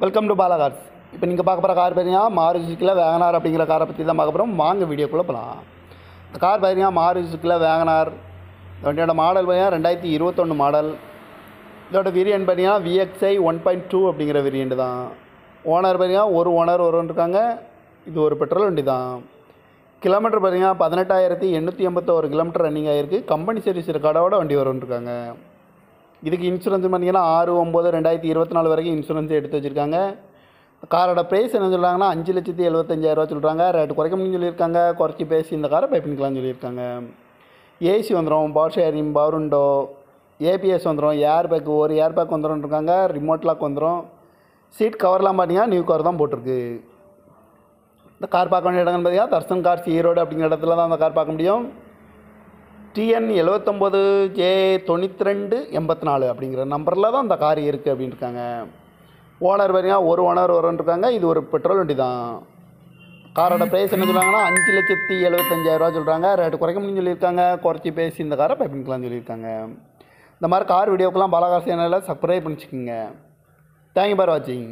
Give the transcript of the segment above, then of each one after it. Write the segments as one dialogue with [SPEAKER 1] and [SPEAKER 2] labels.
[SPEAKER 1] welcome to Bala cars இப்போ நீங்கள் பார்க்க போகிற கார் பார்த்தீங்கன்னா மாருதிக்கில் வேகனார் அப்படிங்கிற காரை பற்றி தான் பார்க்க போகிறோம் வாங்க வீடியோக்குள்ளே போகலாம் இந்த கார் பார்த்தீங்கன்னா மாருதிக்கில் வேகனார் இந்த வண்டியோட மாடல் பார்த்தீங்கன்னா ரெண்டாயிரத்தி இருபத்தொன்று மாடல் இதோட வேரியன்ட் பார்த்தீங்கன்னா விஎக்ஸ்ஐ ஒன் பாயிண்ட் டூ அப்படிங்கிற வேரியண்ட் தான் ஓனர் பார்த்தீங்கன்னா ஒரு ஓனர் ஒருவன் இருக்காங்க இது ஒரு பெட்ரோல் வண்டி தான் கிலோமீட்டர் பார்த்தீங்கன்னா பதினெட்டாயிரத்தி எண்ணூற்றி எண்பத்தோரு கிலோமீட்டர் ரன்னிங் ஆகிருக்கு கம்பெனி சர்வீஸ் ரெக்கார்டோட வண்டி வரும்னு இருக்காங்க இதுக்கு இன்சூரன்ஸ் பார்த்தீங்கன்னா ஆறு ஒம்பது ரெண்டாயிரத்தி இருபத்தி நாலு வரைக்கும் இன்சூரன்ஸ் எடுத்து வச்சுருக்காங்க காரோட ப்ரைஸ் என்ன சொல்கிறாங்கன்னா அஞ்சு லட்சத்தி எழுபத்தஞ்சாயிரரூவா சொல்கிறாங்க ரேட்டு குறைக்க முடியும்னு சொல்லியிருக்காங்க குறைச்சி பேசி இந்த காரை பை பண்ணிக்கலாம்னு சொல்லியிருக்காங்க ஏசி வந்துடும் power steering power window ABS வந்துடும் ஏர் பேக் ஒரு ஏர் பேக் வந்துடும் இருக்காங்க ரிமோட் லாக் வந்துடும் சீட் கவர்லாம் பார்த்தீங்கன்னா நியூ கவர் தான் போட்டிருக்கு இந்த கார் பார்க்க வேண்டிய இடங்கள் பார்த்தீங்கன்னா தர்சன் கார்ஸ் ஈரோடு அப்படிங்கிற இடத்துல தான் அந்த கார் பார்க்க முடியும் டிஎன் எழுவத்தொம்போது ஜே தொண்ணூற்றி ரெண்டு எண்பத்தி நாலு அப்படிங்கிற நம்பரில் தான் அந்த கார் இருக்குது அப்படின்னு இருக்காங்க ஓனர் பார்த்தீங்கன்னா ஒரு ஓனர் ஒருவன் இருக்காங்க இது ஒரு பெட்ரோல் வண்டி தான் காரோட ப்ரைஸ் என்ன சொல்கிறாங்கன்னா அஞ்சு லட்சத்தி எழுபத்தஞ்சாயிரரூவா சொல்கிறாங்க ரேட்டு குறைக்க முடியும்னு சொல்லியிருக்காங்க குறைச்சி பேசி இந்த காரை பை பண்ணிக்கலாம்னு சொல்லியிருக்காங்க இந்த மாதிரி கார் வீடியோக்கெல்லாம் பாலாகார் சேனலில் சப்ஸ்கிரைப் பண்ணிச்சுக்கோங்க தேங்க்யூ பார் வாட்சிங்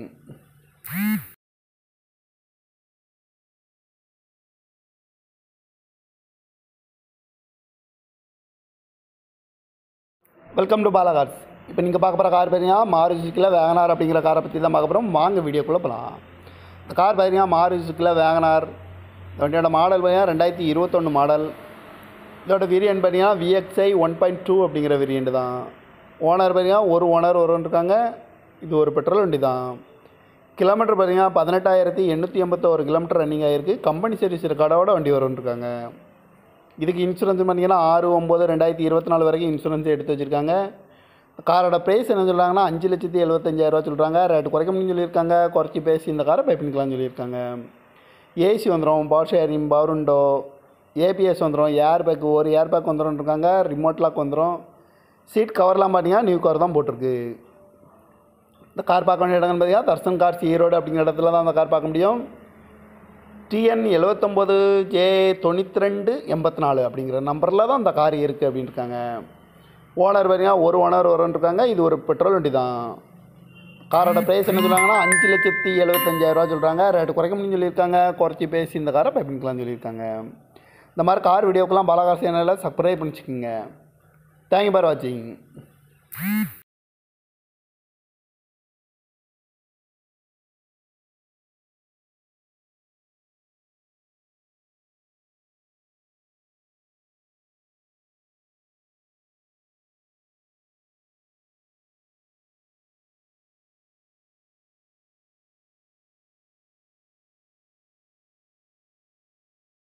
[SPEAKER 1] வெல்கம் டு பாலா கார்ஸ் இப்போ நீங்கள் பார்க்க போகிற கார் பார்த்தீங்கன்னா மாருதிக்கில் வேகனார் அப்படிங்கிற காரை பற்றி தான் பார்க்க போகிறோம் வாங்க வீடியோக்குள்ளே போகலாம் இந்த கார் பார்த்தீங்கன்னா மாருதிக்கில் வேகனார் இந்த வண்டியோட மாடல் பார்த்தீங்கன்னா ரெண்டாயிரத்தி இருபத்தொன்று மாடல் இதோட வேரியன்ட் பார்த்தீங்கன்னா விஎக்ஸ்ஐ ஒன் பாயிண்ட் டூ அப்படிங்கிற வேரியண்ட் தான் ஓனர் பார்த்தீங்கன்னா ஒரு ஓனர் ஒருவன் இருக்காங்க இது ஒரு பெட்ரோல் வண்டி தான் கிலோமீட்டர் பார்த்தீங்கன்னா பதினெட்டாயிரத்தி எண்ணூற்றி எண்பத்தோரு கிலோமீட்டர் ரன்னிங் ஆகிருக்கு கம்பெனி சர்வீஸ் ரெக்கார்டோட வண்டி வரும்னு இருக்காங்க இதுக்கு இன்சூரன்ஸ் பார்த்தீங்கன்னா ஆறு ஒம்பது ரெண்டாயிரத்தி இருபத்தி நாலு வரைக்கும் இன்சூரன்ஸ் எடுத்து வச்சுருக்காங்க காரோட ப்ரைஸ் என்ன சொல்கிறாங்கன்னா அஞ்சு லட்சத்தி எழுபத்தஞ்சாயிரரூவா சொல்கிறாங்க ரேட்டு குறைக்க முடியும்னு சொல்லியிருக்காங்க குறைச்சி பேசி இந்த காரை பை பண்ணிக்கலாம்னு சொல்லியிருக்காங்க ஏசி வந்துடும் power steering power window ABS வந்துடும் ஏர் பேக் ஒரு ஏர் பேக் வந்துடும் இருக்காங்க ரிமோட் லாக் வந்துடும் சீட் கவர்லாம் பார்த்தீங்கன்னா நியூ கவர் தான் போட்டிருக்கு இந்த கார் பார்க்க வேண்டிய இடங்கள் பார்த்தீங்கன்னா தர்சன் கார்ஸ் ஈரோடு அப்படிங்கிற இடத்துல தான் அந்த கார் பார்க்க முடியும் டிஎன் எழுவத்தொம்போது ஜே தொண்ணூற்றி ரெண்டு எண்பத்தி நாலு அப்படிங்கிற நம்பரில் தான் அந்த கார் இருக்குது அப்படின்னு இருக்காங்க ஓனர் பார்த்தீங்கன்னா ஒரு ஓனர் ஒருவன் இருக்காங்க இது ஒரு பெட்ரோல் வண்டி தான் காரோட ப்ரைஸ் என்ன சொல்கிறாங்கன்னா அஞ்சு லட்சத்தி எழுபத்தஞ்சாயிரரூவா சொல்கிறாங்க ரேட்டு குறைக்க முடியும்னு சொல்லியிருக்காங்க குறைச்சி பேசி இந்த காரை பை பண்ணிக்கலாம்னு சொல்லியிருக்காங்க இந்த மாதிரி கார் வீடியோக்கெல்லாம் பாலாகார் சேனலில் சப்ஸ்கிரைப் பண்ணிச்சுக்கோங்க தேங்க்யூ பார் வாட்சிங்